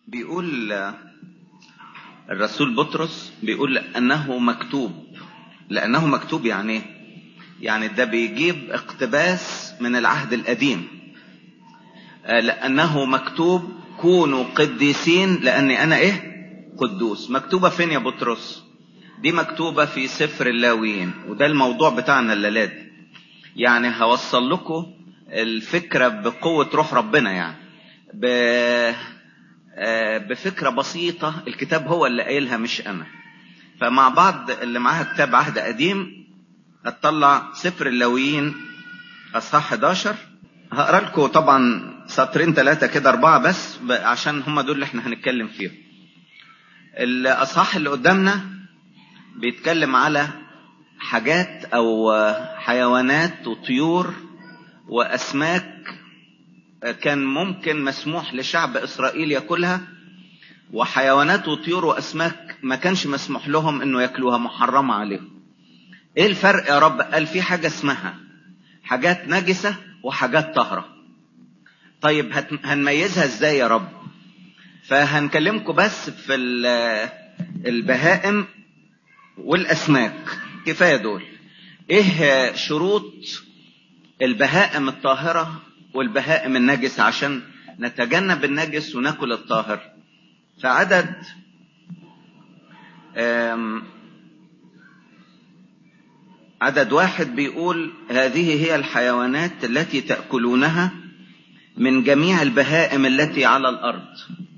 بيقول الرسول بطرس بيقول انه مكتوب لانه مكتوب يعني ايه يعني ده بيجيب اقتباس من العهد القديم لانه مكتوب كونوا قديسين لاني انا ايه قدوس مكتوبة فين يا بطرس دي مكتوبة في سفر اللاويين وده الموضوع بتاعنا الليلات يعني هوصل لكم الفكرة بقوة روح ربنا يعني ب... بفكرة بسيطة الكتاب هو اللي قايلها مش أنا فمع بعض اللي معاها كتاب عهد قديم هتطلع سفر اللاويين أصحاح 11 هقرا لكم طبعا سطرين ثلاثة كده أربعة بس عشان هم دول اللي احنا هنتكلم فيهم الأصحاح اللي قدامنا بيتكلم على حاجات أو حيوانات وطيور وأسماك كان ممكن مسموح لشعب إسرائيل يأكلها وحيوانات وطيور وأسماك ما كانش مسموح لهم إنه يأكلوها محرمة عليهم إيه الفرق يا رب قال في حاجة اسمها حاجات نجسة وحاجات طهرة طيب هنميزها ازاي يا رب فهنكلمكم بس في البهائم والاسماك كفايه دول ايه شروط البهائم الطاهره والبهائم النجسه عشان نتجنب النجس وناكل الطاهر فعدد عدد واحد بيقول هذه هي الحيوانات التي تأكلونها من جميع البهائم التي على الأرض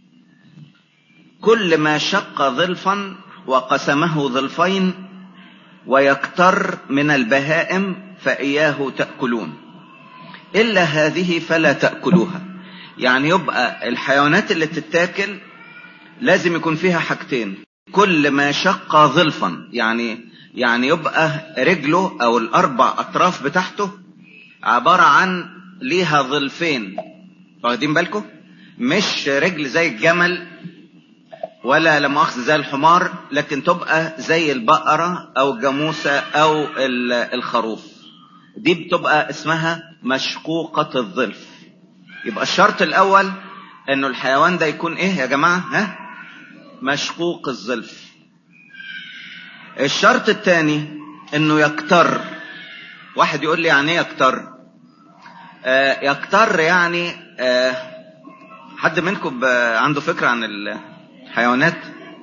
كل ما شق ظلفا وقسمه ظلفين ويكتر من البهائم فإياه تأكلون إلا هذه فلا تأكلوها يعني يبقى الحيوانات اللي تتاكل لازم يكون فيها حاجتين كل ما شق ظلفا يعني يعني يبقى رجله او الاربع اطراف بتاعته عبارة عن ليها ظلفين واخدين بالكم مش رجل زي الجمل ولا لمؤاخذة زي الحمار لكن تبقى زي البقرة او الجاموسة او الخروف دي بتبقى اسمها مشقوقة الظلف يبقى الشرط الاول انه الحيوان ده يكون ايه يا جماعة ها مشقوق الظلف الشرط الثاني انه يكتر واحد يقول لي يعني ايه يكتر آه يكتر يعني آه حد منكم عنده فكرة عن الحيوانات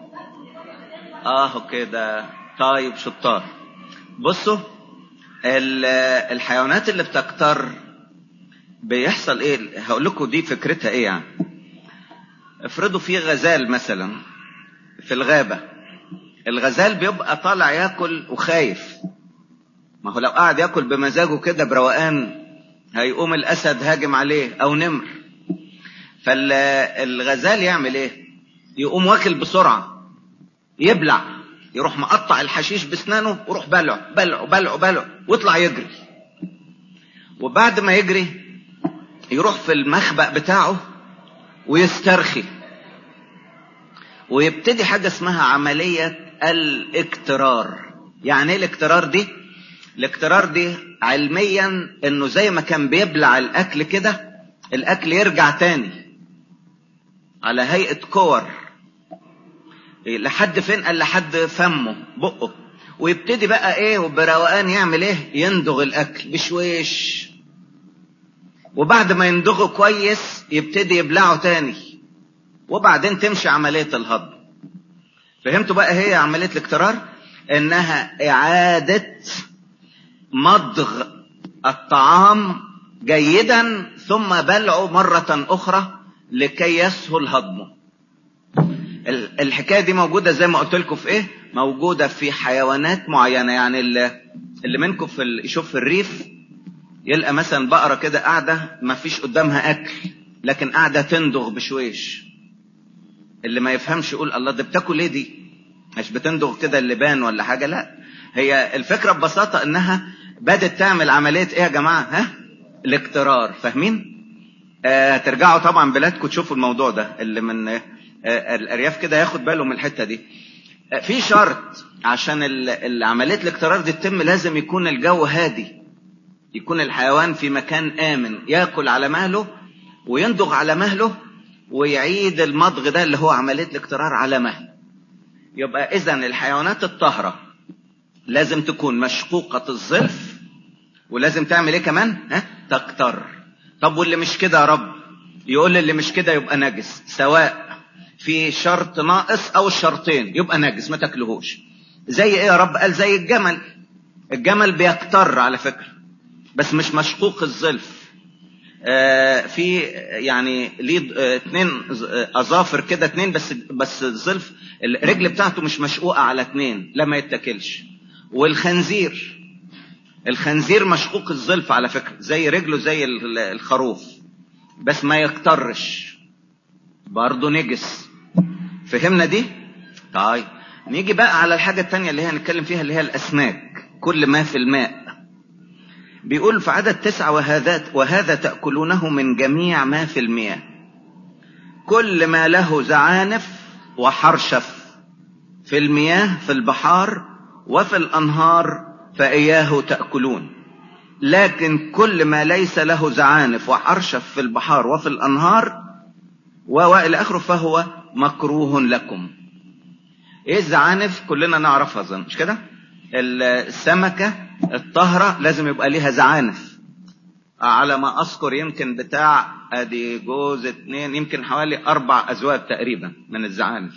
اه اوكي ده طيب شطار بصوا الحيوانات اللي بتكتر بيحصل ايه هقول لكم دي فكرتها ايه يعني افرضوا في غزال مثلا في الغابة الغزال بيبقى طالع ياكل وخايف ما هو لو قعد ياكل بمزاجه كده بروقان هيقوم الاسد هاجم عليه او نمر فالغزال يعمل ايه يقوم واكل بسرعة يبلع يروح مقطع الحشيش بسنانه ويروح بلعه بلعه بلعه بلعه ويطلع يجري وبعد ما يجري يروح في المخبأ بتاعه ويسترخي ويبتدي حاجة اسمها عملية الاكترار يعني ايه الاكترار دي الاكترار دي علميا انه زي ما كان بيبلع الاكل كده الاكل يرجع تاني على هيئة كور لحد فين قال لحد فمه بقه ويبتدي بقى ايه وبروقان يعمل ايه يندغ الاكل بشويش وبعد ما يندغه كويس يبتدي يبلعه تاني وبعدين تمشي عملية الهضم فهمتوا بقى هي عملية الاكترار انها اعادة مضغ الطعام جيدا ثم بلعه مرة اخرى لكي يسهل هضمه الحكاية دي موجودة زي ما قلت لكم في ايه موجودة في حيوانات معينة يعني اللي, اللي منكم في يشوف في الريف يلقى مثلا بقرة كده قاعدة ما فيش قدامها اكل لكن قاعدة تندغ بشويش اللي ما يفهمش يقول الله ده بتاكل ايه دي مش بتندغ كده اللبان ولا حاجة لا هي الفكرة ببساطة انها بدت تعمل عملية ايه يا جماعة ها الاكترار فاهمين آه ترجعوا طبعا بلادكم تشوفوا الموضوع ده اللي من آه الارياف كده ياخد باله من الحتة دي آه في شرط عشان عملية الاكترار دي تتم لازم يكون الجو هادي يكون الحيوان في مكان آمن ياكل على مهله ويندغ على مهله ويعيد المضغ ده اللي هو عملية الاقترار على مهل يبقى اذا الحيوانات الطاهرة لازم تكون مشقوقة الظلف ولازم تعمل ايه كمان ها تقتر طب واللي مش كده يا رب يقول لي اللي مش كده يبقى نجس سواء في شرط ناقص او الشرطين يبقى نجس ما تاكلهوش زي ايه يا رب قال زي الجمل الجمل بيقتر على فكرة بس مش مشقوق الظلف آه في يعني ليه آه اتنين اظافر كده اتنين بس بس الظلف الرجل بتاعته مش مشقوقة على اتنين لما يتاكلش والخنزير الخنزير مشقوق الظلف على فكرة زي رجله زي الخروف بس ما يقترش برضه نجس فهمنا دي طيب نيجي بقى على الحاجة التانية اللي هي هنتكلم فيها اللي هي الأسماك كل ما في الماء بيقول في عدد تسعة وهذا, وهذا تأكلونه من جميع ما في المياه كل ما له زعانف وحرشف في المياه في البحار وفي الأنهار فإياه تأكلون لكن كل ما ليس له زعانف وحرشف في البحار وفي الأنهار وإلى آخره فهو مكروه لكم ايه الزعانف كلنا نعرفها ظن مش كده السمكة الطهرة لازم يبقى ليها زعانف على ما اذكر يمكن بتاع ادي جوز اتنين يمكن حوالي اربع ازواج تقريبا من الزعانف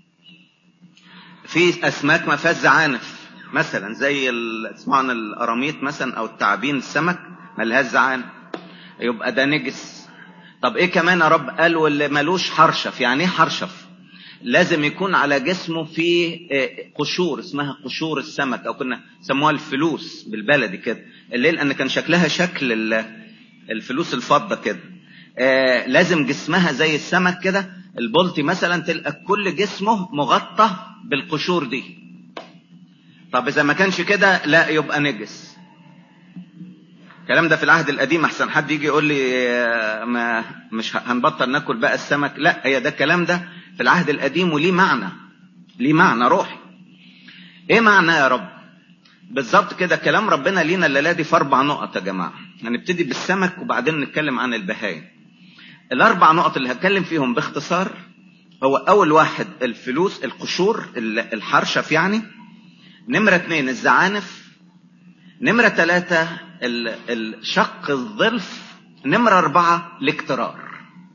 في اسماك ما فيهاش زعانف مثلا زي اسمعنا القراميط مثلا او التعابين السمك ما لهاش زعانف يبقى ده نجس طب ايه كمان يا رب قال واللي ملوش حرشف يعني ايه حرشف لازم يكون على جسمه في قشور اسمها قشور السمك او كنا سموها الفلوس بالبلدي كده الليل لان كان شكلها شكل الفلوس الفضه كده آه لازم جسمها زي السمك كده البلطي مثلا تلقى كل جسمه مغطى بالقشور دي طب اذا ما كانش كده لا يبقى نجس الكلام ده في العهد القديم احسن حد يجي يقول لي ما مش هنبطل ناكل بقى السمك لا هي ده الكلام ده في العهد القديم وليه معنى ليه معنى روحي ايه معنى يا رب بالظبط كده كلام ربنا لينا الليله دي في اربع نقط يا جماعه هنبتدي بالسمك وبعدين نتكلم عن البهايم الاربع نقط اللي هتكلم فيهم باختصار هو اول واحد الفلوس القشور الحرشف يعني نمرة اتنين الزعانف نمرة ثلاثة الشق الظلف نمرة أربعة الاقترار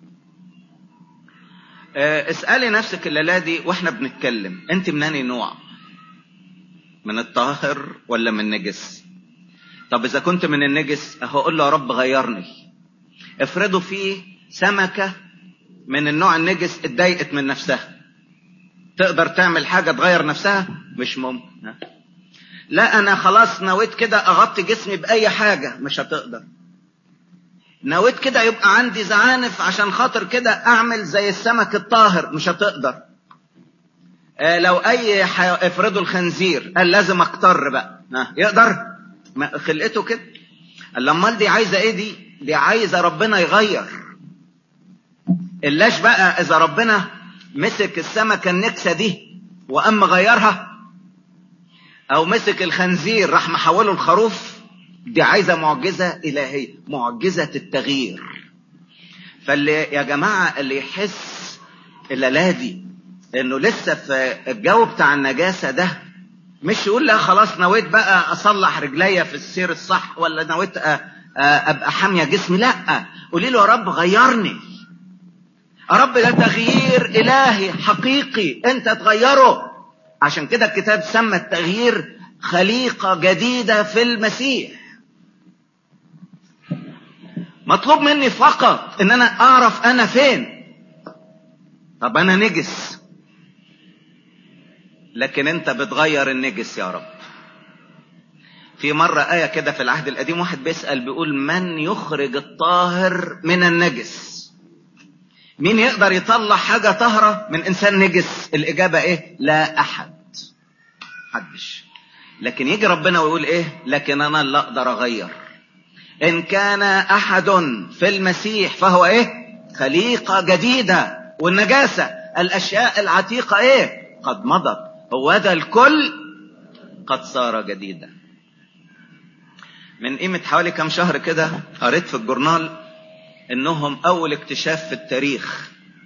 اسألي نفسك الليلة دي واحنا بنتكلم انت من انهي نوع من الطاهر ولا من النجس طب اذا كنت من النجس هقول له يا رب غيرني افرضوا في سمكة من النوع النجس اتضايقت من نفسها تقدر تعمل حاجة تغير نفسها مش ممكن لا انا خلاص نويت كده اغطي جسمي باي حاجة مش هتقدر نويت كده يبقى عندي زعانف عشان خاطر كده اعمل زي السمك الطاهر مش هتقدر آه لو اي حي... افرضوا الخنزير قال لازم اقتر بقى ها يقدر ما خلقته كده قال امال دي عايزه ايه دي دي عايزه ربنا يغير الاش بقى اذا ربنا مسك السمكه النكسه دي وقام غيرها او مسك الخنزير راح محوله الخروف دي عايزة معجزة إلهية معجزة التغيير فاللي يا جماعة اللي يحس الليلة دي انه لسه في الجو بتاع النجاسة ده مش يقول لا خلاص نويت بقى اصلح رجليا في السير الصح ولا نويت ابقى حامية جسمي لا قولي له يا رب غيرني يا رب ده تغيير الهي حقيقي انت تغيره عشان كده الكتاب سمى التغيير خليقة جديدة في المسيح مطلوب مني فقط ان انا اعرف انا فين طب انا نجس لكن انت بتغير النجس يا رب في مرة آية كده في العهد القديم واحد بيسأل بيقول من يخرج الطاهر من النجس مين يقدر يطلع حاجة طاهرة من إنسان نجس الإجابة إيه لا أحد حدش لكن يجي ربنا ويقول إيه لكن أنا اللي أقدر أغير إن كان أحد في المسيح فهو إيه خليقة جديدة والنجاسة الأشياء العتيقة إيه قد مضت هو ذا الكل قد صار جديدا من قيمة حوالي كم شهر كده قريت في الجورنال انهم اول اكتشاف في التاريخ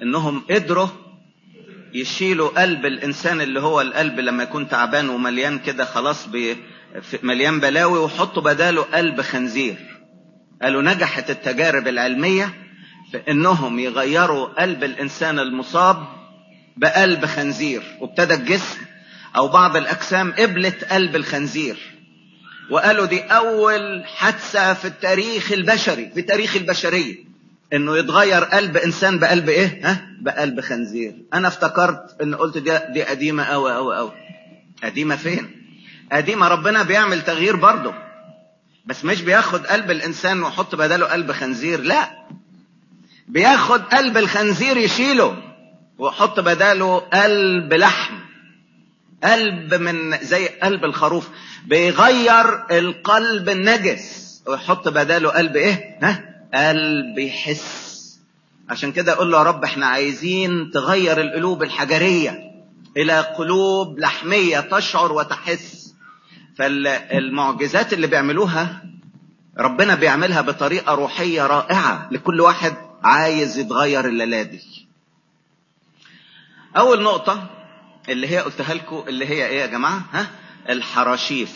انهم قدروا يشيلوا قلب الانسان اللي هو القلب لما يكون تعبان ومليان كده خلاص مليان بلاوي وحطوا بداله قلب خنزير قالوا نجحت التجارب العلمية في انهم يغيروا قلب الانسان المصاب بقلب خنزير وابتدى الجسم او بعض الاجسام قبلت قلب الخنزير وقالوا دي اول حادثة في التاريخ البشري في تاريخ البشرية انه يتغير قلب انسان بقلب ايه ها بقلب خنزير انا افتكرت ان قلت دي, دي قديمة اوي اوي اوي قديمة فين قديمة ربنا بيعمل تغيير برضه بس مش بياخد قلب الانسان ويحط بداله قلب خنزير لا بياخد قلب الخنزير يشيله ويحط بداله قلب لحم قلب من زي قلب الخروف بيغير القلب النجس ويحط بداله قلب ايه ها قلب يحس عشان كده اقول له يا رب احنا عايزين تغير القلوب الحجرية الى قلوب لحمية تشعر وتحس فالمعجزات اللي بيعملوها ربنا بيعملها بطريقة روحية رائعة لكل واحد عايز يتغير الليلة دي اول نقطة اللي هي قلتها لكم اللي هي ايه يا جماعة ها الحراشيف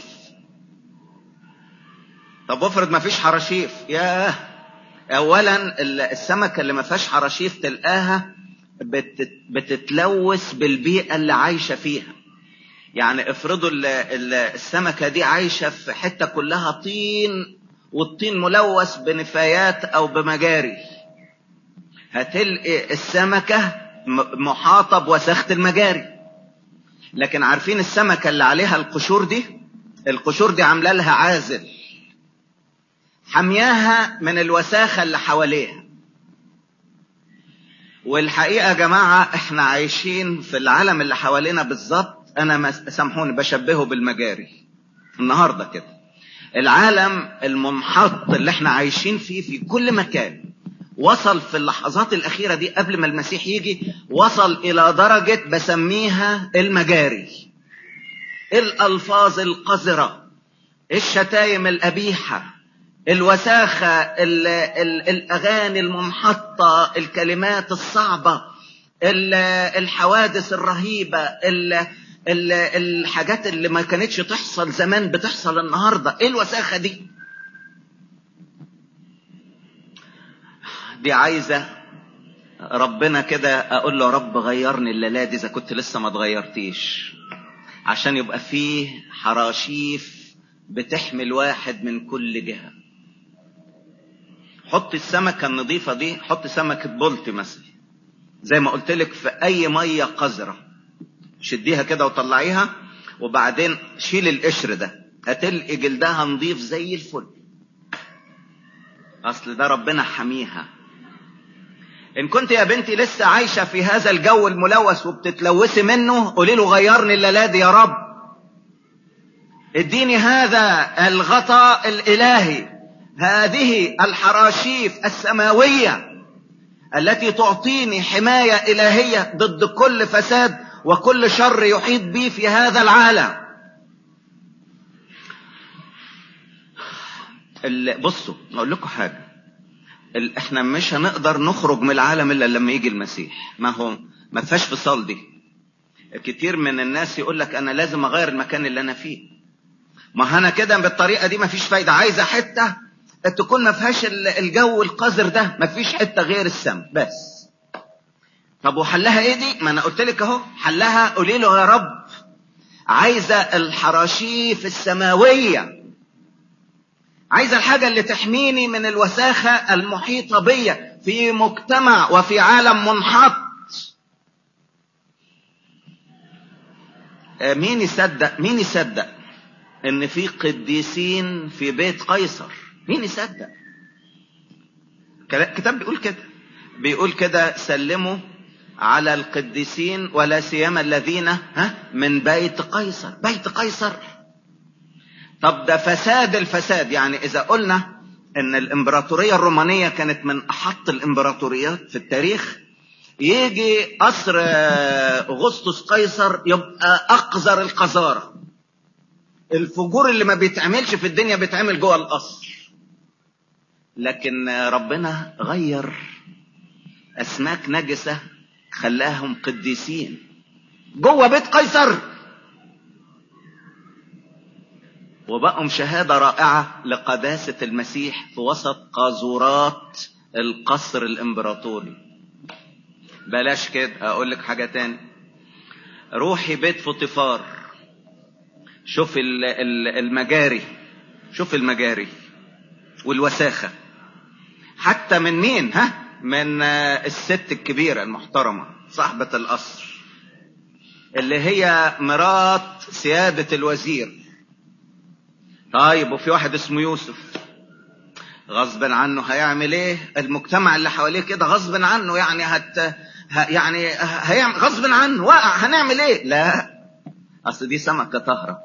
طب افرض ما فيش حراشيف ياه اولا السمكة اللي ما فيهاش حراشيف تلقاها بتتلوث بالبيئة اللي عايشة فيها يعني افرضوا السمكة دي عايشة في حتة كلها طين والطين ملوث بنفايات او بمجاري هتلقي السمكة محاطة بوساخة المجاري لكن عارفين السمكة اللي عليها القشور دي القشور دي عاملة لها عازل حمياها من الوساخة اللي حواليها والحقيقة يا جماعة احنا عايشين في العالم اللي حوالينا بالظبط انا سامحوني بشبهه بالمجاري النهاردة كده العالم المنحط اللي احنا عايشين فيه في كل مكان وصل في اللحظات الأخيرة دي قبل ما المسيح يجي وصل إلى درجة بسميها المجاري الألفاظ القذرة الشتايم القبيحة الوساخة ال ال الأغاني المنحطة الكلمات الصعبة ال الحوادث الرهيبة ال ال الحاجات اللي ما كانتش تحصل زمان بتحصل النهاردة ايه الوساخة دي دي عايزة ربنا كده اقول له رب غيرني الليلة دي اذا كنت لسه ما اتغيرتيش عشان يبقى فيه حراشيف بتحمل واحد من كل جهة حط السمكة النظيفة دي حط سمكة بولت مثلا زي ما قلت لك في اي مية قذرة شديها كده وطلعيها وبعدين شيل القشر ده هتلقي جلدها نظيف زي الفل اصل ده ربنا حميها ان كنت يا بنتي لسه عايشة في هذا الجو الملوث وبتتلوثي منه قولي له غيرني الليلة دي يا رب اديني هذا الغطاء الالهي هذه الحراشيف السماوية التي تعطيني حماية الهية ضد كل فساد وكل شر يحيط بي في هذا العالم بصوا اقول لكم حاجه احنا مش هنقدر نخرج من العالم الا لما يجي المسيح ما هو ما فيهاش فصال دي كتير من الناس يقول لك انا لازم اغير المكان اللي انا فيه ما انا كده بالطريقه دي ما فيش فايده عايزه حته تكون ما فيهاش الجو القذر ده ما فيش حته غير السم بس طب وحلها ايه دي ما انا قلت لك اهو حلها قولي له يا رب عايزه الحراشيف السماويه عايزه الحاجه اللي تحميني من الوساخه المحيطه بيا في مجتمع وفي عالم منحط مين يصدق مين يصدق ان في قديسين في بيت قيصر مين يصدق الكتاب بيقول كده بيقول كده سلموا على القديسين ولا سيما الذين ها من بيت قيصر بيت قيصر طب ده فساد الفساد يعني اذا قلنا ان الامبراطورية الرومانية كانت من احط الامبراطوريات في التاريخ يجي قصر اغسطس قيصر يبقى اقذر القذارة الفجور اللي ما بيتعملش في الدنيا بيتعمل جوه القصر لكن ربنا غير اسماك نجسة خلاهم قديسين جوه بيت قيصر وبقوا شهادة رائعة لقداسة المسيح في وسط قاذورات القصر الامبراطوري بلاش كده اقول لك حاجة تاني روحي بيت فطفار شوف المجاري شوف المجاري والوساخة حتى من مين ها من الست الكبيرة المحترمة صاحبة القصر اللي هي مرات سيادة الوزير طيب وفي واحد اسمه يوسف غصب عنه هيعمل ايه المجتمع اللي حواليه كده غصب عنه يعني هت ه... يعني هيعمل غصب عنه وقع هنعمل ايه لا اصل دي سمكة طهرة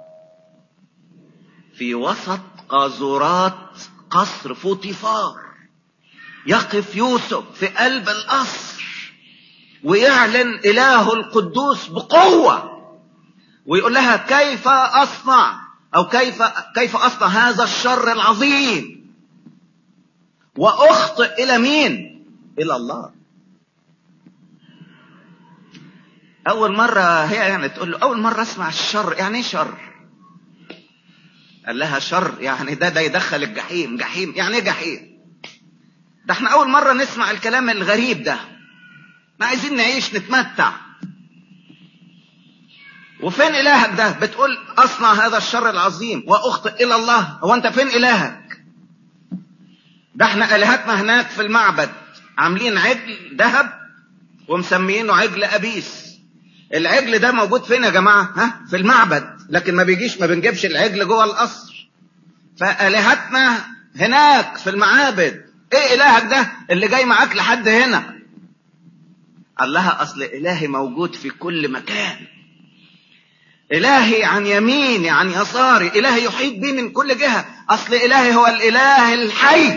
في وسط قاذورات قصر فوتيفار يقف يوسف في قلب القصر ويعلن اله القدوس بقوة ويقول لها كيف اصنع او كيف كيف اصنع هذا الشر العظيم واخطئ الى مين الى الله اول مرة هي يعني تقول له اول مرة اسمع الشر يعني ايه شر قال لها شر يعني ده ده يدخل الجحيم جحيم يعني ايه جحيم ده احنا اول مرة نسمع الكلام الغريب ده ما عايزين نعيش نتمتع وفين الهك ده بتقول اصنع هذا الشر العظيم واخطئ الى الله هو انت فين الهك ده احنا الهتنا هناك في المعبد عاملين عجل ذهب ومسميينه عجل ابيس العجل ده موجود فين يا جماعه ها في المعبد لكن ما بيجيش ما بنجيبش العجل جوه القصر فالهتنا هناك في المعابد ايه الهك ده اللي جاي معاك لحد هنا قال لها اصل الهي موجود في كل مكان إلهي عن يميني عن يساري إلهي يحيط بي من كل جهة أصل إلهي هو الإله الحي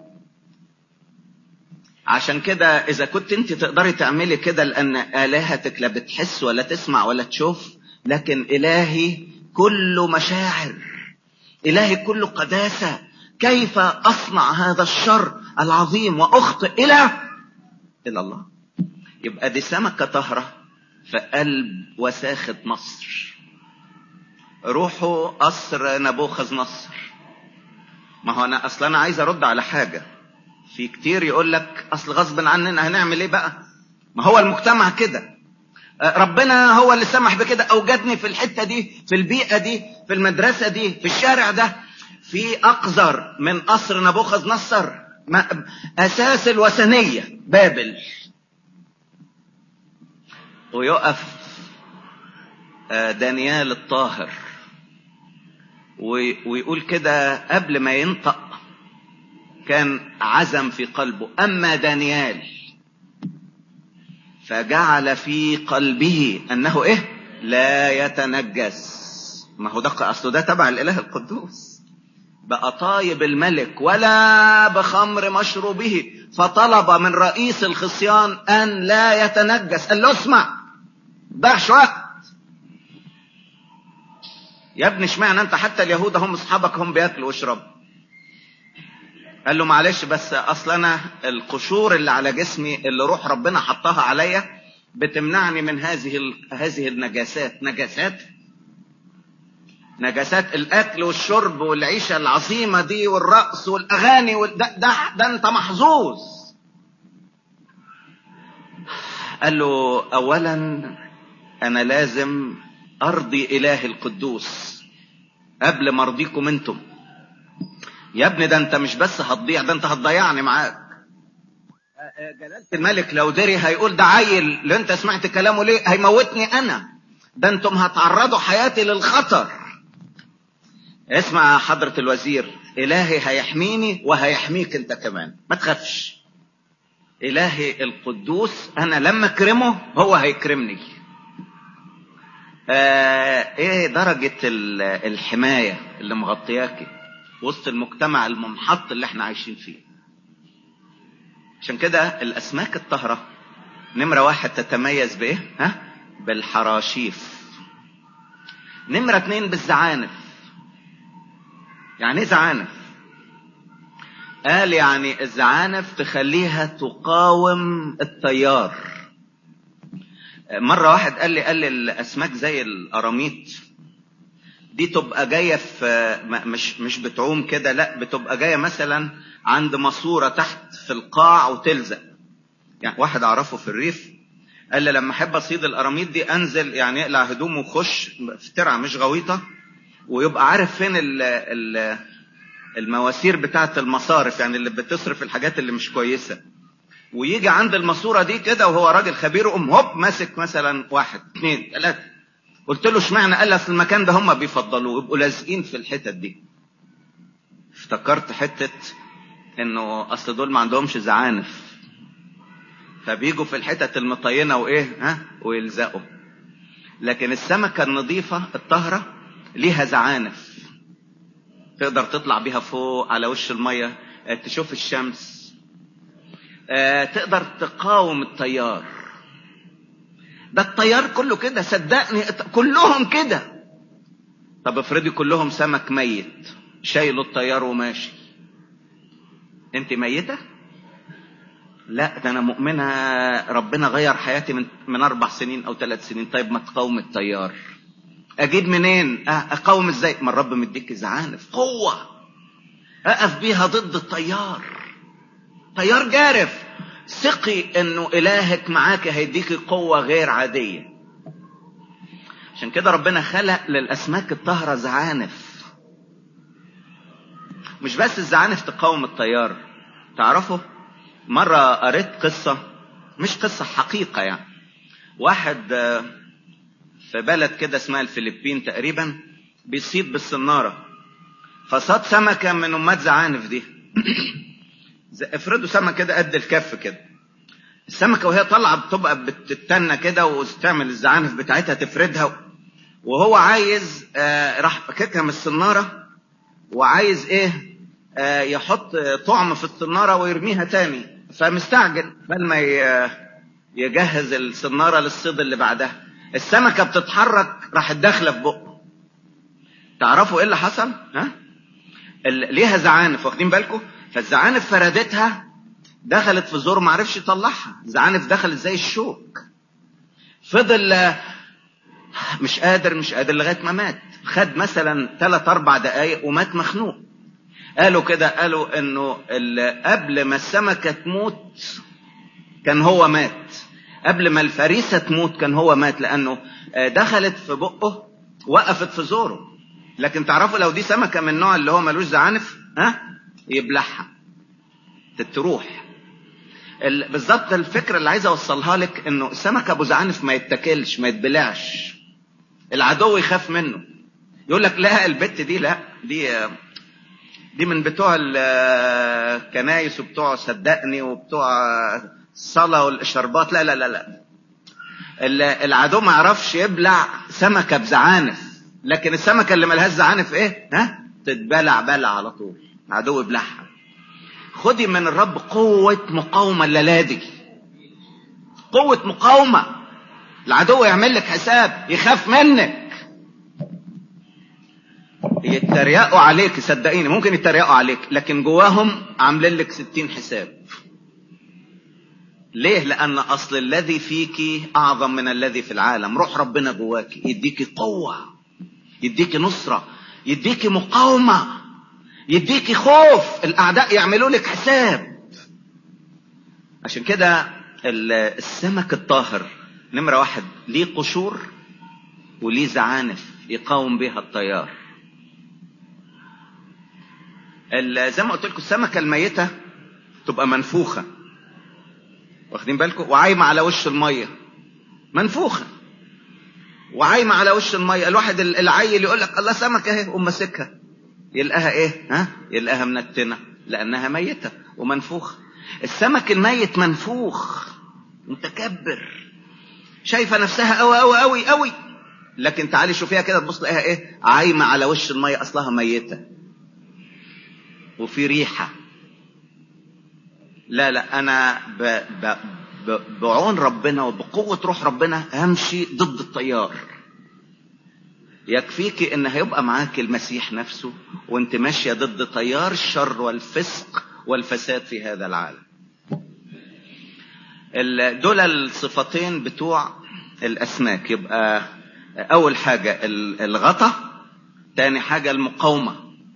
عشان كده إذا كنت أنت تقدري تعملي كده لأن آلهتك لا بتحس ولا تسمع ولا تشوف لكن إلهي كله مشاعر إلهي كله قداسة كيف أصنع هذا الشر العظيم وأخطئ إلى إلى الله يبقى دي سمكة طهرة في قلب وساخة مصر روحوا قصر نبوخذ نصر ما هو انا اصلا انا عايز ارد على حاجه في كتير يقول لك اصل غصب عننا هنعمل ايه بقى ما هو المجتمع كده ربنا هو اللي سمح بكده اوجدني في الحته دي في البيئه دي في المدرسه دي في الشارع ده في اقذر من قصر نبوخذ نصر اساس الوثنيه بابل ويقف دانيال الطاهر ويقول كده قبل ما ينطق كان عزم في قلبه اما دانيال فجعل في قلبه انه ايه لا يتنجس ما هو ده اصله ده تبع الاله القدوس بقى طايب الملك ولا بخمر مشروبه فطلب من رئيس الخصيان ان لا يتنجس قال له اسمع ضيعش وقت يا ابني اشمعنى انت حتى اليهود هم اصحابك هم بياكلوا ويشربوا قال له معلش بس اصل انا القشور اللي على جسمي اللي روح ربنا حطها عليا بتمنعني من هذه هذه النجاسات نجاسات نجاسات الاكل والشرب والعيشه العظيمه دي والرقص والاغاني وال... ده, ده, ده انت محظوظ قال له اولا انا لازم ارضي اله القدوس قبل ما ارضيكم انتم يا ابني ده انت مش بس هتضيع ده انت هتضيعني معاك جلالة الملك لو دري هيقول ده عيل اللي انت سمعت كلامه ليه هيموتني انا ده انتم هتعرضوا حياتي للخطر اسمع حضرة الوزير الهي هيحميني وهيحميك انت كمان ما تخافش الهي القدوس انا لما اكرمه هو هيكرمني آه ايه درجة الحماية اللي مغطياكي وسط المجتمع المنحط اللي احنا عايشين فيه عشان كده الاسماك الطاهرة نمرة واحد تتميز بايه ها بالحراشيف نمرة اتنين بالزعانف يعني ايه زعانف قال يعني الزعانف تخليها تقاوم التيار مرة واحد قال لي قال لي الأسماك زي القراميط دي تبقى جاية في مش مش بتعوم كده لا بتبقى جاية مثلا عند ماسورة تحت في القاع وتلزق يعني واحد أعرفه في الريف قال لي لما أحب أصيد القراميط دي أنزل يعني يقلع هدومه ويخش في ترعة مش غويطة ويبقى عارف فين ال ال المواسير بتاعة المصارف يعني اللي بتصرف الحاجات اللي مش كويسة ويجي عند الماسورة دي كده وهو راجل خبير يقوم هوب ماسك مثلا واحد اثنين ثلاثة قلت له اشمعنى قال في المكان ده هم بيفضلوه يبقوا لازقين في الحتت دي افتكرت حتة انه اصل دول ما عندهمش زعانف فبيجوا في الحتت المطينة وايه ها ويلزقوا لكن السمكة النظيفة الطهرة ليها زعانف تقدر تطلع بيها فوق على وش المية تشوف الشمس تقدر تقاوم التيار ده التيار كله كده صدقني كلهم كده طب افرضي كلهم سمك ميت شايله التيار وماشي انت ميتة لا ده انا مؤمنة ربنا غير حياتي من, من اربع سنين او ثلاث سنين طيب ما تقاوم التيار اجيب منين اقاوم ازاي ما الرب مديك زعانف قوة اقف بيها ضد التيار تيار جارف ثقي انه الهك معاك هيديك قوة غير عادية عشان كده ربنا خلق للاسماك الطاهرة زعانف مش بس الزعانف تقاوم التيار تعرفوا مرة قريت قصة مش قصة حقيقة يعني واحد في بلد كده اسمها الفلبين تقريبا بيصيد بالصنارة فصاد سمكة من أمات زعانف دي افرضوا سمكة كده قد الكف كده السمكة وهي طالعة بتبقى بتتنى كده وتعمل الزعانف بتاعتها تفردها وهو عايز آه راح فككها من الصنارة وعايز ايه آه يحط طعم في الصنارة ويرميها تاني فمستعجل فلما يجهز الصنارة للصيد اللي بعدها السمكة بتتحرك راحت داخلة في بقه تعرفوا ايه اللي حصل ها ليها زعانف واخدين بالكم فالزعانف فردتها دخلت في زور ما عرفش يطلعها الزعانف دخلت زي الشوك فضل مش قادر مش قادر لغايه ما مات خد مثلا ثلاث اربع دقايق ومات مخنوق قالوا كده قالوا انه قبل ما السمكه تموت كان هو مات قبل ما الفريسه تموت كان هو مات لانه دخلت في بقه وقفت في زوره لكن تعرفوا لو دي سمكه من النوع اللي هو ملوش زعانف ها يبلعها تروح بالظبط الفكره اللي عايز اوصلها لك انه السمك ابو زعانف ما يتاكلش ما يتبلعش العدو يخاف منه يقول لك لا البت دي لا دي دي من بتوع الكنايس وبتوع صدقني وبتوع الصلاه والاشربات لا لا لا لا العدو ما يعرفش يبلع سمكه بزعانف لكن السمكه اللي ملهاش زعانف ايه ها تتبلع بلع على طول العدو يبلعها خدي من الرب قوة مقاومة الليلة دي قوة مقاومة العدو يعمل لك حساب يخاف منك يتريقوا عليك صدقيني ممكن يتريقوا عليك لكن جواهم عاملين لك ستين حساب ليه لان اصل الذي فيك اعظم من الذي في العالم روح ربنا جواك يديكي قوة يديكي نصرة يديكي مقاومة يديكي خوف الاعداء يعملوا لك حساب عشان كده السمك الطاهر نمرة واحد ليه قشور وليه زعانف يقاوم بها التيار زي ما قلت لكم السمكة الميتة تبقى منفوخة واخدين بالكم وعايمة على وش المية منفوخة وعايمة على وش المية الواحد العيل يقول لك الله سمكة اهي قوم ماسكها يلقاها ايه ها يلقاها منتنة لانها ميتة ومنفوخة السمك الميت منفوخ متكبر شايفة نفسها قوي قوي قوي قوي لكن تعالي شوفيها كده تبص تلاقيها ايه عايمة على وش المية اصلها ميتة وفي ريحة لا لا انا ب ب ب بعون ربنا وبقوة روح ربنا همشي ضد التيار يكفيك ان هيبقى معاك المسيح نفسه وانت ماشية ضد تيار الشر والفسق والفساد في هذا العالم دول الصفتين بتوع الاسماك يبقى اول حاجة الغطا تاني حاجة المقاومة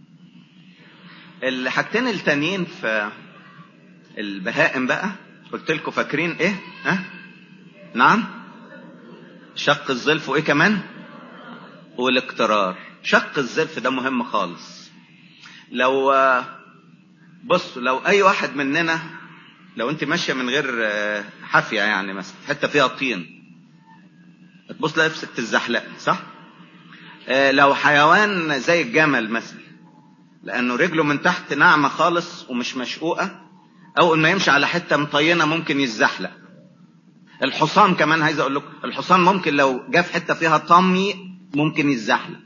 الحاجتين التانيين في البهائم بقى قلت لكم فاكرين ايه ها نعم شق الظلف وايه كمان والاقترار شق الظلف ده مهم خالص لو بصوا لو اي واحد مننا لو انت ماشيه من غير حافيه يعني مثلا حته فيها طين تبص تلاقي نفسك تتزحلق صح لو حيوان زي الجمل مثلا لانه رجله من تحت ناعمه خالص ومش مشقوقه اول ما يمشي على حته مطينه ممكن يتزحلق الحصان كمان عايز اقول لكم الحصان ممكن لو جه في حته فيها طمي ممكن يتزحلق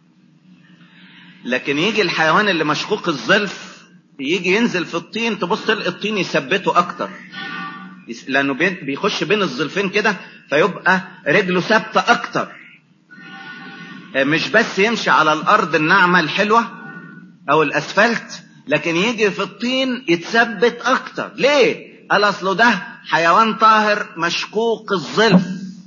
لكن يجي الحيوان اللي مشقوق الظلف يجي ينزل في الطين تبص تلقى الطين يثبته اكتر لانه بيخش بين الظلفين كده فيبقى رجله ثابته اكتر مش بس يمشي على الارض الناعمه الحلوه او الاسفلت لكن يجي في الطين يتثبت اكتر ليه قال اصله ده حيوان طاهر مشقوق الظلف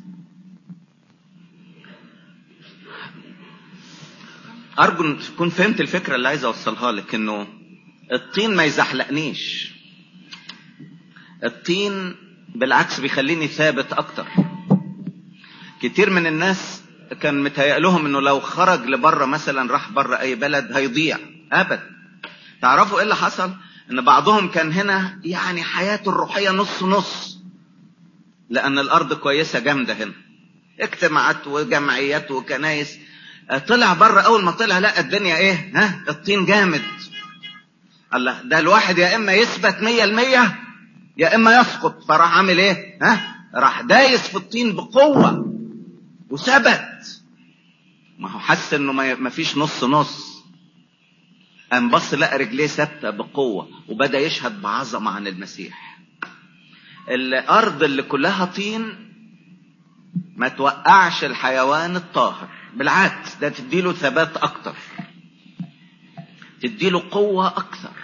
ارجو ان تكون فهمت الفكره اللي عايز اوصلها لك انه الطين ما يزحلقنيش الطين بالعكس بيخليني ثابت اكتر كتير من الناس كان متهيأ لهم انه لو خرج لبره مثلا راح بره اي بلد هيضيع ابدا تعرفوا ايه اللي حصل ان بعضهم كان هنا يعني حياته الروحيه نص نص لان الارض كويسه جامده هنا اجتماعات وجمعيات وكنايس طلع بره اول ما طلع لقى الدنيا ايه ها الطين جامد الله ده الواحد يا اما يثبت مية المية يا اما يسقط فراح عامل ايه ها راح دايس في الطين بقوة وثبت ما هو حس انه ما فيش نص نص قام بص لقى رجليه ثابته بقوه وبدا يشهد بعظمه عن المسيح الارض اللي كلها طين ما توقعش الحيوان الطاهر بالعكس ده تديله ثبات اكتر تديله قوه اكثر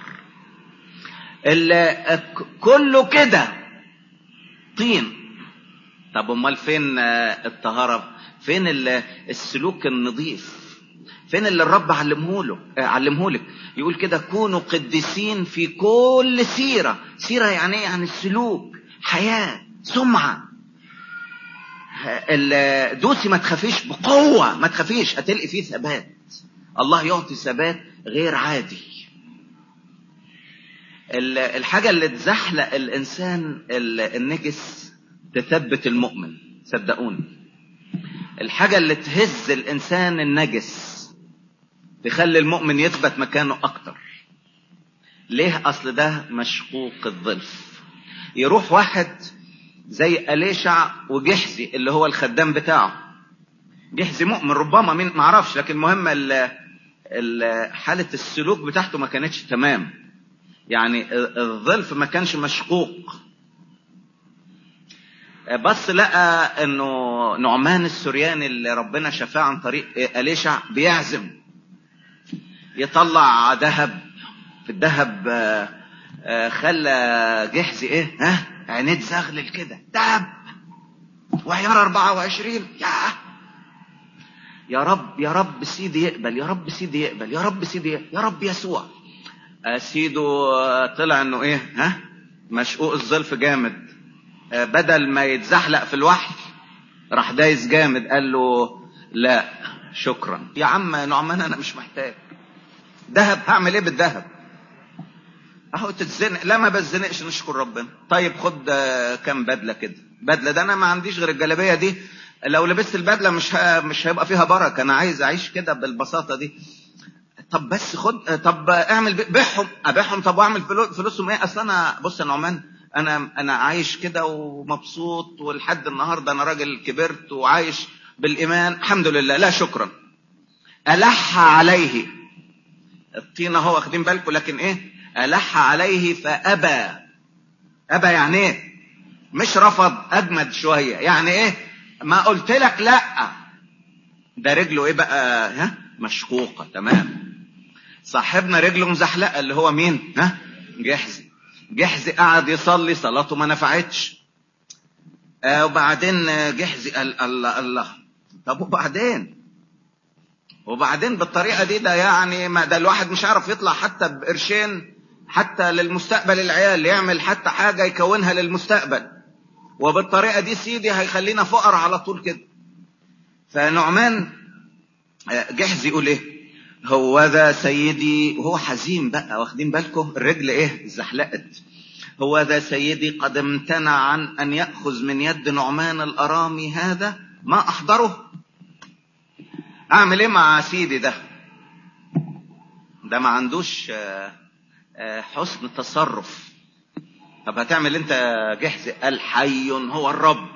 كله كده طين طب امال فين الطهاره فين السلوك النظيف فين اللي الرب علمه له علمه لك يقول كده كونوا قديسين في كل سيره سيره يعني ايه يعني السلوك حياه سمعه دوسي ما تخافيش بقوه ما تخافيش هتلقي فيه ثبات الله يعطي ثبات غير عادي الحاجه اللي تزحلق الانسان النجس تثبت المؤمن صدقوني الحاجه اللي تهز الانسان النجس تخلي المؤمن يثبت مكانه اكتر ليه اصل ده مشقوق الظلف يروح واحد زي أليشع وجحزي اللي هو الخدام بتاعه جحزي مؤمن ربما مين معرفش لكن المهم حالة السلوك بتاعته ما كانتش تمام يعني الظلف ما كانش مشقوق بس لقى انه نعمان السرياني اللي ربنا شفاه عن طريق أليشع بيعزم يطلع ذهب في الذهب خلى جحزي ايه ها عينيه تزغلل كده ذهب وعيار 24 يا يا رب يا رب سيدي يقبل يا رب سيدي يقبل يا رب سيدي يقبل يا رب يسوع سيده طلع انه ايه ها مشقوق الظلف جامد بدل ما يتزحلق في الوحي راح دايس جامد قال له لا شكرا يا عم نعمان انا مش محتاج ذهب هعمل ايه بالذهب اهو تتزنق لا ما بتزنقش نشكر ربنا طيب خد كام بدله كده بدله ده انا ما عنديش غير الجلابيه دي لو لبست البدله مش ه... مش هيبقى فيها بركه انا عايز اعيش كده بالبساطه دي طب بس خد طب اعمل بيعهم ابيعهم طب واعمل فلوسهم ايه اصل انا بص يا نعمان انا انا عايش كده ومبسوط ولحد النهارده انا راجل كبرت وعايش بالايمان الحمد لله لا شكرا الح عليه الطينه هو واخدين بالكم لكن ايه الح عليه فابى ابى يعني ايه مش رفض اجمد شويه يعني ايه ما قلت لك لا ده رجله ايه بقى ها مشقوقه تمام صاحبنا رجله مزحلقه اللي هو مين ها جحزي جحزي قعد يصلي صلاته ما نفعتش آه وبعدين جحزي قال الله الله طب وبعدين وبعدين بالطريقه دي ده يعني ما ده الواحد مش عارف يطلع حتى بقرشين حتى للمستقبل العيال يعمل حتى حاجه يكونها للمستقبل وبالطريقه دي سيدي هيخلينا فقر على طول كده فنعمان جحز يقول ايه هو ذا سيدي وهو حزين بقى واخدين بالكم الرجل ايه زحلقت هو ذا سيدي قد امتنع عن ان ياخذ من يد نعمان الارامي هذا ما احضره اعمل ايه مع سيدي ده ده ما عندوش حسن تصرف طب هتعمل انت جحز قال حي هو الرب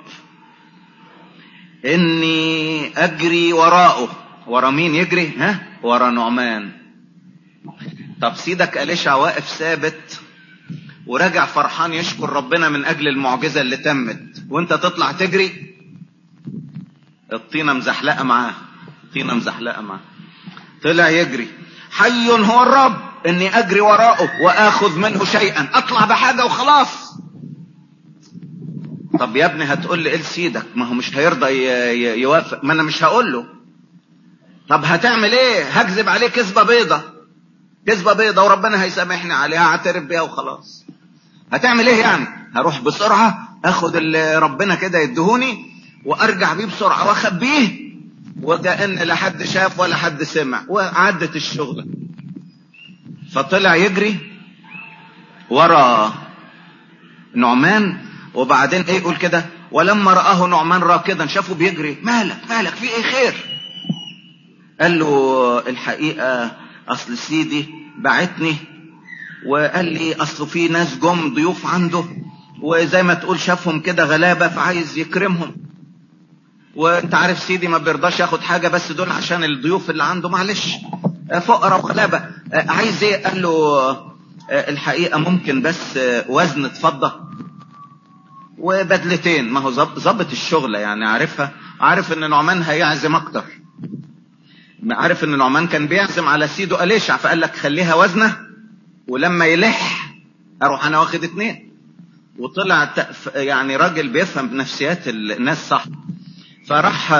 اني اجري وراءه ورا مين يجري ها ورا نعمان طب سيدك أليشع واقف ثابت وراجع فرحان يشكر ربنا من اجل المعجزه اللي تمت وانت تطلع تجري الطينه مزحلقه معاه الطينه مزحلقه معاه طلع يجري حي هو الرب اني اجري وراءه واخذ منه شيئا اطلع بحاجه وخلاص طب يا ابني هتقول لي ايه لسيدك ما هو مش هيرضى يوافق ما انا مش هقول له طب هتعمل ايه هكذب عليه كذبه بيضه كذبه بيضه وربنا هيسامحني عليها اعترف بيها وخلاص هتعمل ايه يعني هروح بسرعه اخد اللي ربنا كده يدهوني وارجع بيه بسرعه واخبيه وكأن لا حد شاف ولا حد سمع وعدت الشغلة فطلع يجري ورا نعمان وبعدين ايه يقول كده ولما رآه نعمان راكدا شافه بيجري مالك مالك في ايه خير قال له الحقيقة اصل سيدي بعتني وقال لي اصل في ناس جم ضيوف عنده وزي ما تقول شافهم كده غلابة فعايز يكرمهم وانت عارف سيدي ما بيرضاش ياخد حاجه بس دول عشان الضيوف اللي عنده معلش فقراء وغلابه عايز ايه قال له الحقيقه ممكن بس وزن فضه وبدلتين ما هو ظبط الشغله يعني عارفها عارف ان نعمان هيعزم اكتر عارف ان نعمان كان بيعزم على سيده اليشع فقال لك خليها وزنه ولما يلح اروح انا واخد اتنين وطلع يعني راجل بيفهم بنفسيات الناس صح فراح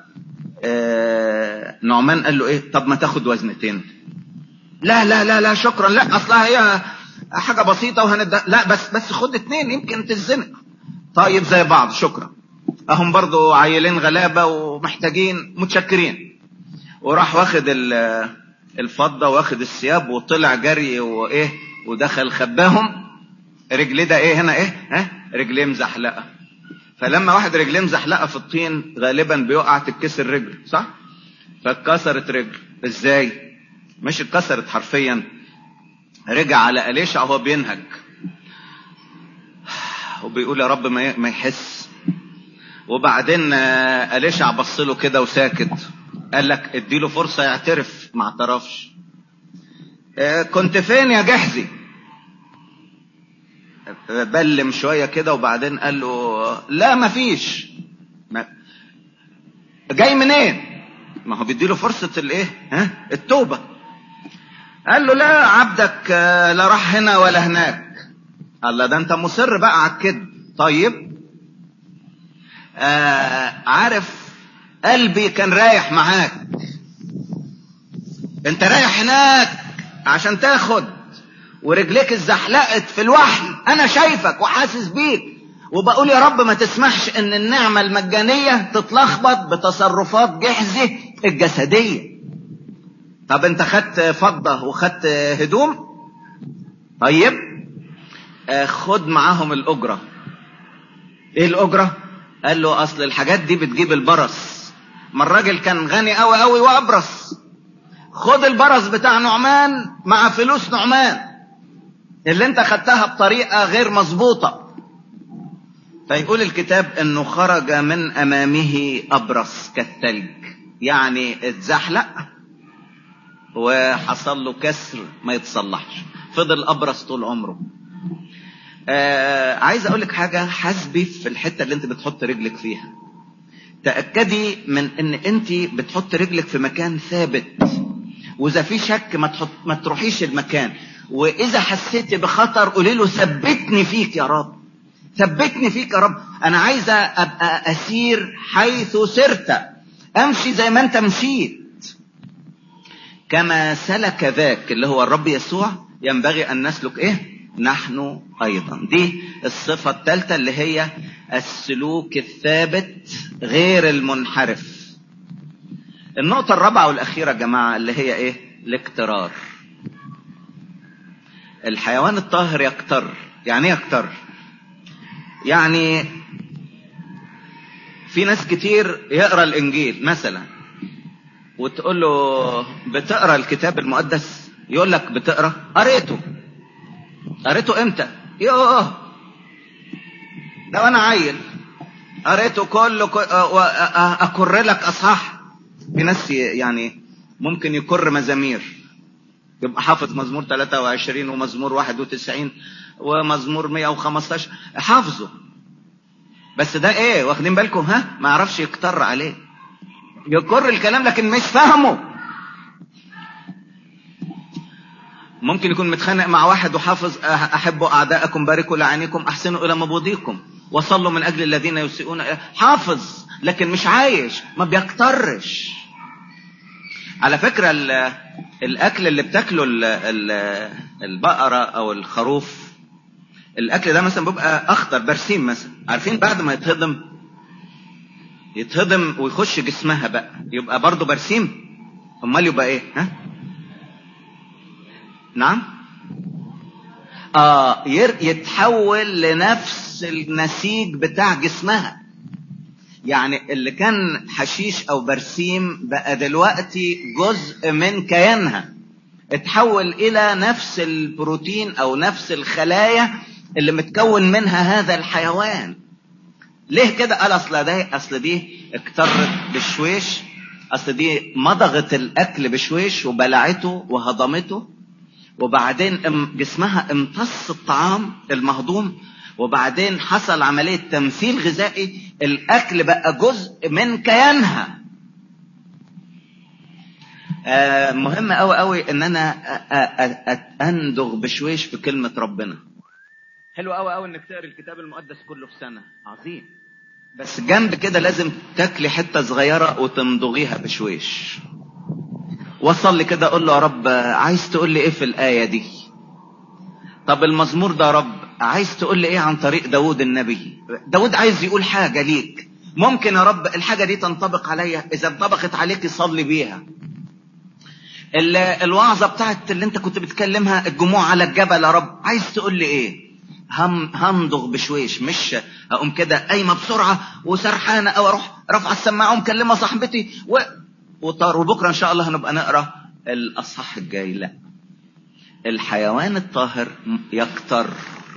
نعمان قال له ايه طب ما تاخد وزنتين لا لا لا لا شكرا لا اصلها هي حاجه بسيطه وهند لا بس بس خد اتنين يمكن تتزنق طيب زي بعض شكرا اهم برضو عيلين غلابه ومحتاجين متشكرين وراح واخد الفضه واخد الثياب وطلع جري وايه ودخل خباهم رجليه ده ايه هنا ايه ها رجليه مزحلقه فلما واحد رجليه مزحلقه في الطين غالبا بيقع تتكسر رجل صح فاتكسرت رجل ازاي مش اتكسرت حرفيا رجع على اليشع وهو بينهج وبيقول يا رب ما يحس وبعدين اليشع بص له كده وساكت قال لك اديله فرصه يعترف ما اعترفش كنت فين يا جحزي بلم شويه كده وبعدين قال له لا مفيش ما جاي منين ما هو بيديله فرصه الايه ها التوبه قال له لا عبدك لا راح هنا ولا هناك قال له ده انت مصر بقى على الكذب طيب آه عارف قلبي كان رايح معاك انت رايح هناك عشان تاخد ورجليك اتزحلقت في الوحل انا شايفك وحاسس بيك وبقول يا رب ما تسمحش ان النعمة المجانية تتلخبط بتصرفات جحزة الجسدية طب انت خدت فضة وخدت هدوم طيب آه خد معاهم الاجرة ايه الاجرة قال له اصل الحاجات دي بتجيب البرص ما الراجل كان غني قوي قوي وابرص خد البرص بتاع نعمان مع فلوس نعمان اللي انت خدتها بطريقة غير مظبوطة فيقول الكتاب انه خرج من امامه ابرص كالثلج يعني اتزحلق وحصل له كسر ما يتصلحش فضل ابرص طول عمره آه عايز اقول لك حاجة حاسبي في الحتة اللي انت بتحط رجلك فيها تأكدي من ان انت بتحط رجلك في مكان ثابت واذا في شك ما, تحط ما تروحيش المكان واذا حسيتي بخطر قولي له ثبتني فيك يا رب ثبتني فيك يا رب انا عايز ابقى اسير حيث سرت امشي زي ما انت مشيت كما سلك ذاك اللي هو الرب يسوع ينبغي ان نسلك ايه نحن ايضا دي الصفة الثالثة اللي هي السلوك الثابت غير المنحرف النقطة الرابعة والاخيرة يا جماعة اللي هي ايه الاقترار الحيوان الطاهر يقتر يعني ايه يقتر يعني في ناس كتير يقرا الانجيل مثلا وتقول له بتقرا الكتاب المقدس يقول لك بتقرا قريته قريته امتى يوه ده وانا عيل قريته كله اكر لك اصحاح في ناس يعني ممكن يكر مزامير يبقى حافظ مزمور 23 ومزمور 91 ومزمور 115 حافظه بس ده ايه واخدين بالكم ها ما يعرفش يكتر عليه يكر الكلام لكن مش فاهمه ممكن يكون متخانق مع واحد وحافظ احبوا اعداءكم باركوا لعينيكم احسنوا الى مبوضيكم وصلوا من اجل الذين يسيئون حافظ لكن مش عايش ما بيكترش على فكرة الاكل اللي بتاكله البقرة او الخروف الاكل ده مثلا بيبقى اخضر برسيم مثلا عارفين بعد ما يتهضم يتهضم ويخش جسمها بقى يبقى برضه برسيم امال يبقى ايه ها نعم اه يتحول لنفس النسيج بتاع جسمها يعني اللي كان حشيش او برسيم بقى دلوقتي جزء من كيانها اتحول الى نفس البروتين او نفس الخلايا اللي متكون منها هذا الحيوان ليه كده قال اصل ده اصل دي اكترت بشويش اصل دي مضغت الاكل بشويش وبلعته وهضمته وبعدين جسمها امتص الطعام المهضوم وبعدين حصل عملية تمثيل غذائي الأكل بقى جزء من كيانها آه مهم قوي قوي ان انا اندغ بشويش في كلمة ربنا حلو قوي قوي انك تقري الكتاب المقدس كله في سنة عظيم بس جنب كده لازم تاكلي حتة صغيرة وتمضغيها بشويش وصل لي كده اقول له يا رب عايز تقول لي ايه في الآية دي طب المزمور ده يا رب عايز تقول لي ايه عن طريق داود النبي داود عايز يقول حاجة ليك ممكن يا رب الحاجة دي تنطبق عليا اذا انطبقت عليك صلي بيها الوعظة بتاعت اللي انت كنت بتكلمها الجموع على الجبل يا رب عايز تقول لي ايه هم هندغ بشويش مش اقوم كده قايمه بسرعه وسرحانه او اروح رافعه السماعه ومكلمه صاحبتي و... وطار وبكره ان شاء الله هنبقى نقرا الاصحاح الجاي لا الحيوان الطاهر يكتر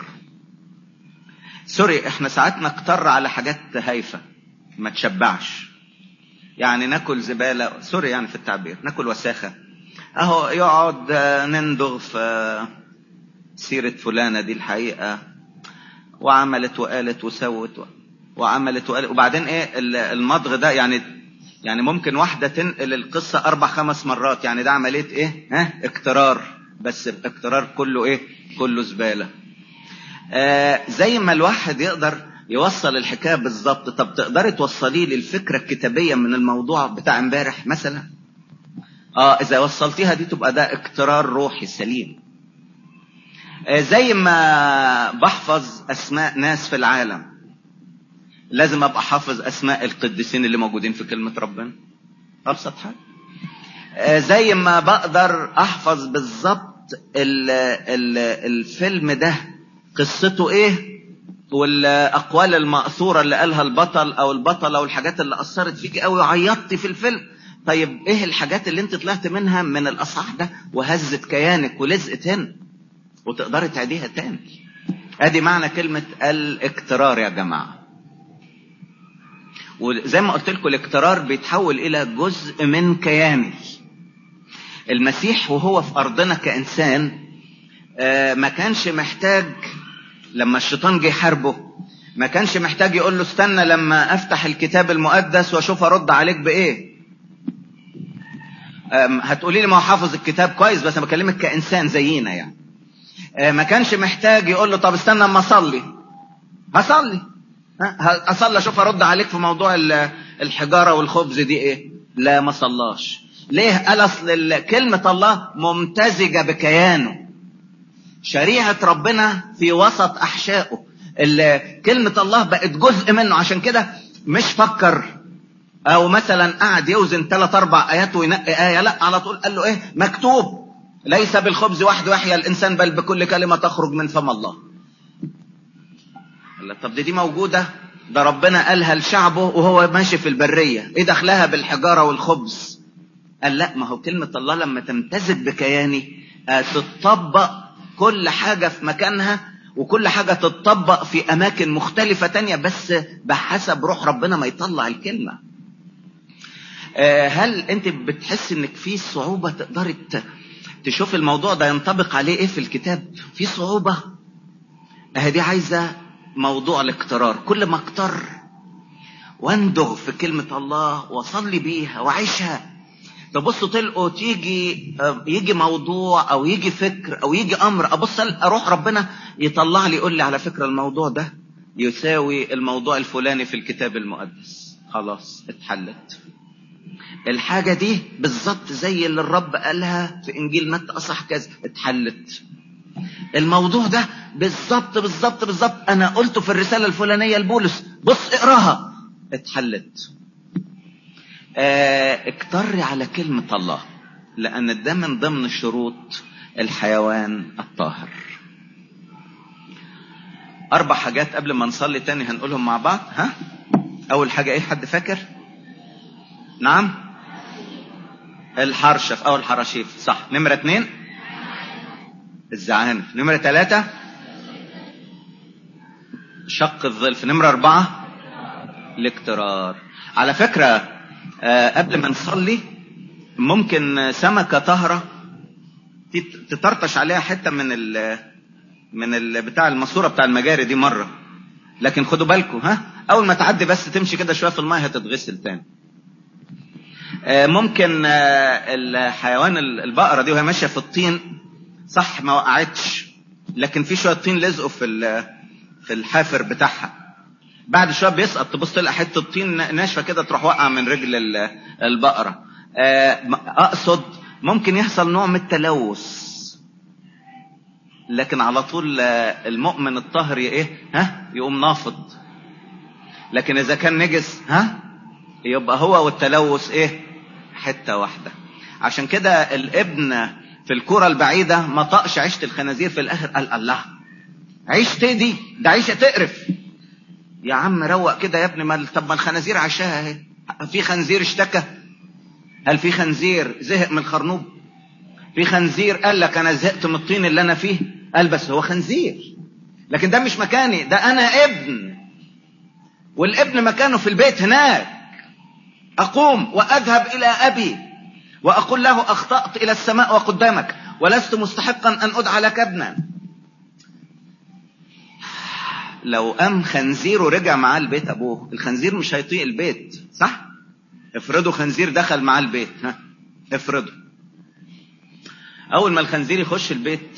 سوري احنا ساعات نكتر على حاجات هايفه ما تشبعش يعني ناكل زباله سوري يعني في التعبير ناكل وساخه اهو يقعد نندغ في سيرة فلانة دي الحقيقة وعملت وقالت وسوت وعملت وقالت وبعدين ايه المضغ ده يعني يعني ممكن واحدة تنقل القصة أربع خمس مرات يعني ده عملية ايه ها اقترار بس اقترار كله ايه كله زبالة آه زي ما الواحد يقدر يوصل الحكاية بالظبط طب تقدري توصلي لي الفكرة الكتابية من الموضوع بتاع امبارح مثلا اه اذا وصلتيها دي تبقى ده اقترار روحي سليم زي ما بحفظ اسماء ناس في العالم لازم ابقى حافظ اسماء القديسين اللي موجودين في كلمة ربنا ابسط حاجة زي ما بقدر احفظ بالظبط الفيلم ده قصته ايه والاقوال المأثورة اللي قالها البطل او البطلة والحاجات اللي اثرت فيكي قوي وعيطتي في الفيلم طيب ايه الحاجات اللي انت طلعت منها من الاصحاح ده وهزت كيانك ولزقت هنا وتقدري تعيديها تاني ادي معنى كلمة الاقترار يا جماعة وزي ما قلت لكم الاقترار بيتحول الى جزء من كياني المسيح وهو في ارضنا كانسان ما كانش محتاج لما الشيطان جه يحاربه ما كانش محتاج يقول له استنى لما افتح الكتاب المقدس واشوف ارد عليك بايه هتقولي لي ما هو حافظ الكتاب كويس بس انا بكلمك كانسان زينا يعني ما كانش محتاج يقول له طب استنى اما اصلي هصلي ها اصلي اشوف ارد عليك في موضوع الحجاره والخبز دي ايه لا ما صلاش ليه قال اصل كلمه الله ممتزجه بكيانه شريعه ربنا في وسط احشائه كلمه الله بقت جزء منه عشان كده مش فكر او مثلا قعد يوزن ثلاث اربع ايات وينقي ايه لا على طول قال له ايه مكتوب ليس بالخبز وحده يحيى الانسان بل بكل كلمه تخرج من فم الله طب دي, دي موجوده ده ربنا قالها لشعبه وهو ماشي في البريه ايه دخلها بالحجاره والخبز قال لا ما هو كلمه الله لما تمتزج بكياني تتطبق كل حاجه في مكانها وكل حاجة تتطبق في أماكن مختلفة تانية بس بحسب روح ربنا ما يطلع الكلمة هل أنت بتحس إنك في صعوبة تقدري تشوف الموضوع ده ينطبق عليه إيه في الكتاب في صعوبة دي عايزة موضوع الاقترار كل ما اقتر واندغ في كلمة الله واصلي بيها وعيشها تبصوا تلقوا تيجي يجي موضوع او يجي فكر او يجي امر ابص اروح ربنا يطلع لي يقول لي على فكره الموضوع ده يساوي الموضوع الفلاني في الكتاب المقدس خلاص اتحلت الحاجة دي بالظبط زي اللي الرب قالها في انجيل متى اصح كذا اتحلت الموضوع ده بالظبط بالظبط بالظبط انا قلته في الرسالة الفلانية لبولس بص اقراها اتحلت اه اكتري على كلمة الله لان ده من ضمن شروط الحيوان الطاهر اربع حاجات قبل ما نصلي تاني هنقولهم مع بعض ها اول حاجة ايه حد فاكر نعم الحرشف او الحراشيف صح نمرة اتنين الزعانف نمرة ثلاثة شق الظلف نمرة أربعة الاقترار على فكرة آه قبل ما نصلي ممكن سمكة طهرة تطرطش عليها حتة من ال من ال بتاع الماسورة بتاع المجاري دي مرة لكن خدوا بالكم ها أول ما تعدي بس تمشي كده شوية في المية هتتغسل تاني آه ممكن آه الحيوان البقرة دي وهي ماشية في الطين صح ما وقعتش لكن في شويه طين لزقوا في في الحافر بتاعها بعد شويه بيسقط تبص تلاقي حته طين ناشفه كده تروح وقع من رجل البقره اقصد ممكن يحصل نوع من التلوث لكن على طول المؤمن الطاهر ايه ها يقوم نافض لكن اذا كان نجس ها يبقى هو والتلوث ايه حته واحده عشان كده الابن في الكرة البعيدة ما طقش عيشة الخنازير في الآخر قال الله عيشة دي ده عيشة تقرف يا عم روق كده يا ابني ما طب ما الخنازير عاشاها اهي في خنزير اشتكى هل في خنزير زهق من الخرنوب في خنزير قال لك انا زهقت من الطين اللي انا فيه قال بس هو خنزير لكن ده مش مكاني ده انا ابن والابن مكانه في البيت هناك اقوم واذهب الى ابي وأقول له أخطأت إلى السماء وقدامك ولست مستحقا أن أدعى لك ابنا لو قام خنزير ورجع معاه البيت أبوه الخنزير مش هيطيق البيت صح افرضوا خنزير دخل معاه البيت ها افرضوا أول ما الخنزير يخش البيت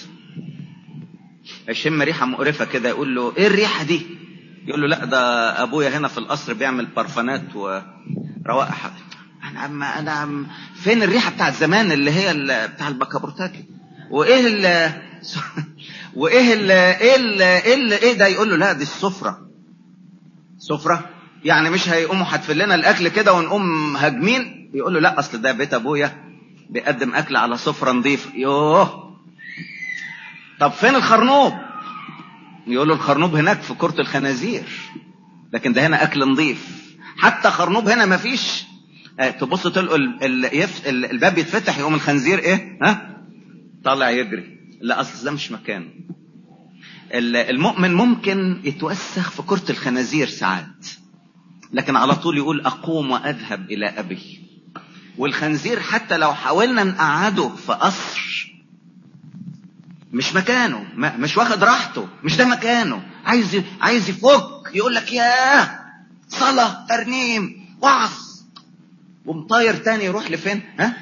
يشم ريحة مقرفة كده يقول له إيه الريحة دي يقول له لا ده أبويا هنا في القصر بيعمل برفانات وروائح انا عم انا عم فين الريحه بتاعت زمان اللي هي اللي بتاع البكابورتات وايه ال وايه ال ايه ال ايه ال ايه ده يقول له لا دي السفره سفره يعني مش هيقوموا حاتفين لنا الاكل كده ونقوم هاجمين يقول له لا اصل ده بيت ابويا بيقدم اكل على سفره نظيفه يوه طب فين الخرنوب يقول له الخرنوب هناك في كرة الخنازير لكن ده هنا اكل نظيف حتى خرنوب هنا مفيش تبص تلقوا الباب يتفتح يقوم الخنزير ايه ها طالع يجري لا اصل ده مش مكانه المؤمن ممكن يتوسخ في كرة الخنازير ساعات لكن على طول يقول اقوم واذهب الى ابي والخنزير حتى لو حاولنا نقعده في قصر مش مكانه مش واخد راحته مش ده مكانه عايز عايز يفك يقول لك ياه صلاة ترنيم وعظ ومطاير تاني يروح لفين ها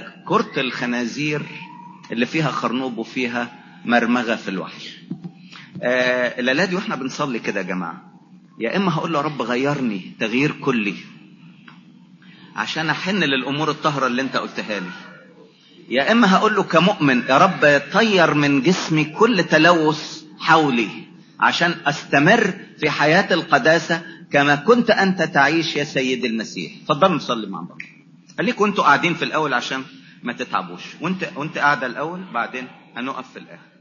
للكرة الخنازير اللي فيها خرنوب وفيها مرمغة في الوحش آه الليله دي واحنا بنصلي كده يا جماعه يا اما هقول له يا رب غيرني تغيير كلي عشان احن للامور الطاهره اللي انت قلتها لي يا اما هقول له كمؤمن يا رب طير من جسمي كل تلوث حولي عشان استمر في حياه القداسه كما كنت انت تعيش يا سيدي المسيح اتفضلوا نصلي مع بعض خليكم انتوا قاعدين في الاول عشان ما تتعبوش وانت وانت قاعده الاول بعدين هنقف في الاخر